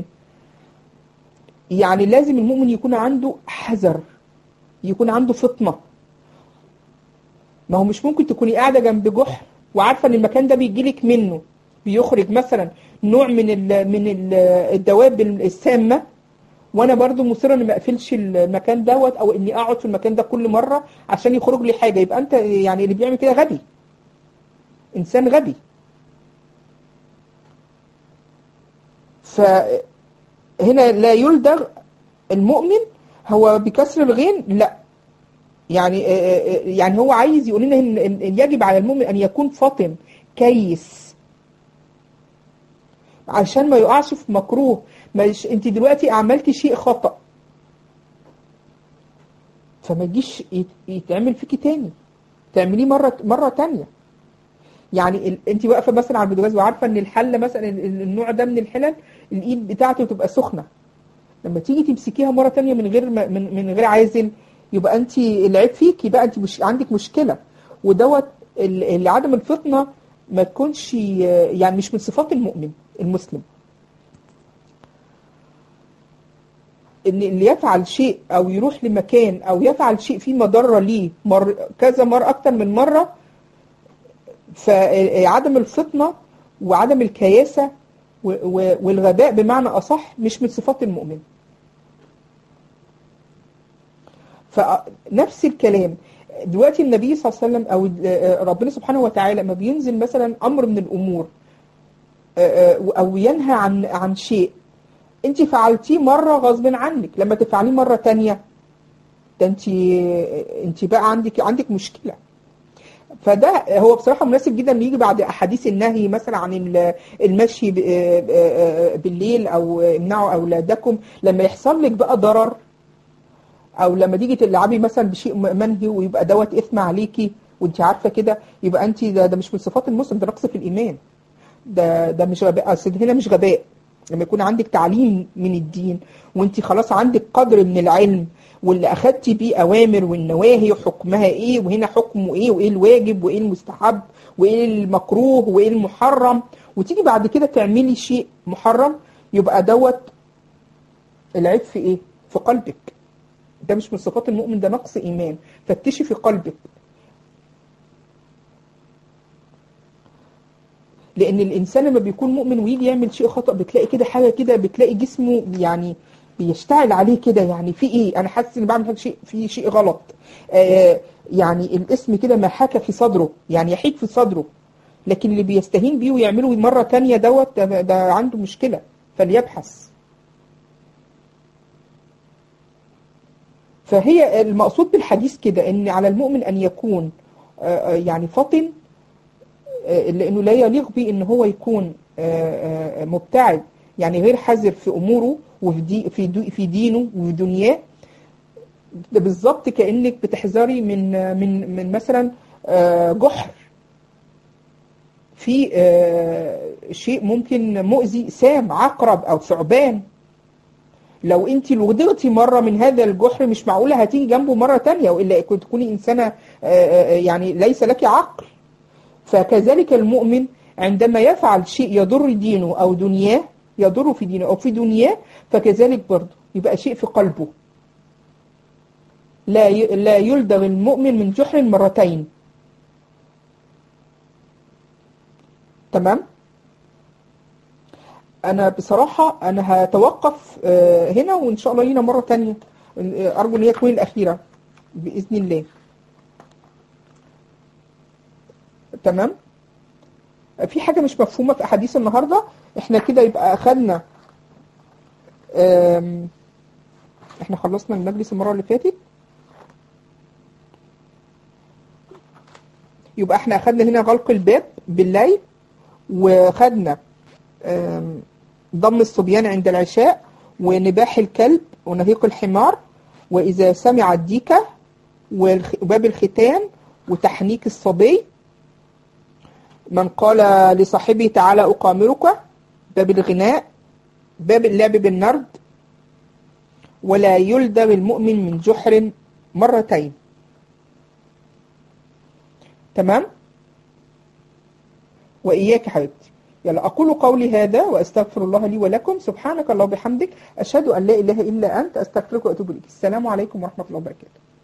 يعني لازم المؤمن يكون عنده حذر يكون عنده فطنه ما هو مش ممكن تكوني قاعده جنب جحر وعارفه ان المكان ده بيجيلك منه بيخرج مثلا نوع من ال من ال الدواب السامه وانا برضو مصره اني ما اقفلش المكان دوت او اني اقعد في المكان ده كل مره عشان يخرج لي حاجه يبقى انت يعني اللي بيعمل كده غبي انسان غبي فهنا لا يلدغ المؤمن هو بكسر الغين لا يعني يعني هو عايز يقول لنا ان إن يجب على المؤمن ان يكون فطن كيس عشان ما يقعش في مكروه مش انت دلوقتي عملتي شيء خطأ فما يجيش يت- يتعمل فيكي تاني تعمليه مرة مرة تانية يعني ال... انت واقفة مثلا على البوتاجاز وعارفة ان الحلة مثلا ال- ال- النوع ده من الحلل الايد بتاعته بتبقى سخنة لما تيجي تمسكيها مرة تانية من غير ما- من, من غير عازل يبقى انت العيب فيك يبقى انت مش عندك مشكلة ودوت ال- اللي عدم الفطنة ما تكونش يعني مش من صفات المؤمن المسلم ان اللي يفعل شيء او يروح لمكان او يفعل شيء فيه مضرة ليه مر كذا مرة اكتر من مرة فعدم الفطنة وعدم الكياسة و- و- والغباء بمعنى اصح مش من صفات المؤمن فنفس الكلام دلوقتي النبي صلى الله عليه وسلم او ربنا سبحانه وتعالى لما بينزل مثلا امر من الامور او ينهى عن عن شيء انت فعلتيه مره غصب عنك لما تفعليه مره تانية ده انت انت بقى عندك عندك مشكله فده هو بصراحه مناسب جدا انه يجي بعد احاديث النهي مثلا عن ال- المشي ب- بالليل او امنعوا اولادكم لما يحصل لك بقى ضرر او لما تيجي تلعبي مثلا بشيء منهي ويبقى دوت اثم عليكي وانت عارفه كده يبقى انت ده, ده مش من صفات المسلم ده نقص في الايمان ده ده مش غباء اصل هنا مش غباء لما يكون عندك تعليم من الدين وانت خلاص عندك قدر من العلم واللي اخدتي بيه اوامر والنواهي وحكمها ايه وهنا حكمه ايه وايه الواجب وايه المستحب وايه المكروه وايه المحرم وتيجي بعد كده تعملي شيء محرم يبقى دوت العيب في ايه في قلبك ده مش من صفات المؤمن ده نقص ايمان فتشي في قلبك لان الانسان لما بيكون مؤمن ويجي يعمل شيء خطأ بتلاقي كده حاجه كده بتلاقي جسمه يعني بيشتعل عليه كده يعني في ايه انا حاسس اني بعمل شيء في شيء غلط آه يعني الاسم كده ما حاك في صدره يعني يحيك في صدره لكن اللي بيستهين بيه ويعمله مره تانية دوت ده, ده عنده مشكله فليبحث فهي المقصود بالحديث كده ان على المؤمن ان يكون آه يعني فطن لانه لا يليق به ان هو يكون مبتعد يعني غير حذر في اموره وفي دي في, دي في دينه وفي دنياه ده بالظبط كانك بتحذري من من من مثلا جحر في شيء ممكن مؤذي سام عقرب او ثعبان لو انت لغدرتي مره من هذا الجحر مش معقوله هتيجي جنبه مره تانية والا كنت تكوني انسانه يعني ليس لك عقل فكذلك المؤمن عندما يفعل شيء يضر دينه أو دنياه يضر في دينه أو في دنياه فكذلك برضه يبقى شيء في قلبه لا لا يلدغ المؤمن من جحر مرتين تمام أنا بصراحة أنا هتوقف هنا وإن شاء الله لينا مرة تانية أرجو أن هي تكون الأخيرة بإذن الله تمام في حاجة مش مفهومة في أحاديث النهاردة احنا كده يبقى أخدنا احنا خلصنا المجلس المرة اللي فاتت يبقى احنا اخدنا هنا غلق الباب بالليل وخدنا آم، ضم الصبيان عند العشاء ونباح الكلب ونهيق الحمار وإذا سمع الديكة والخ- وباب الختان وتحنيك الصبي من قال لصاحبه تعالى أقامرك باب الغناء باب اللعب بالنرد ولا يلدغ المؤمن من جحر مرتين تمام وإياك حبيبتي يلا أقول قولي هذا وأستغفر الله لي ولكم سبحانك اللهم وبحمدك أشهد أن لا إله إلا أنت أستغفرك وأتوب إليك السلام عليكم ورحمة الله وبركاته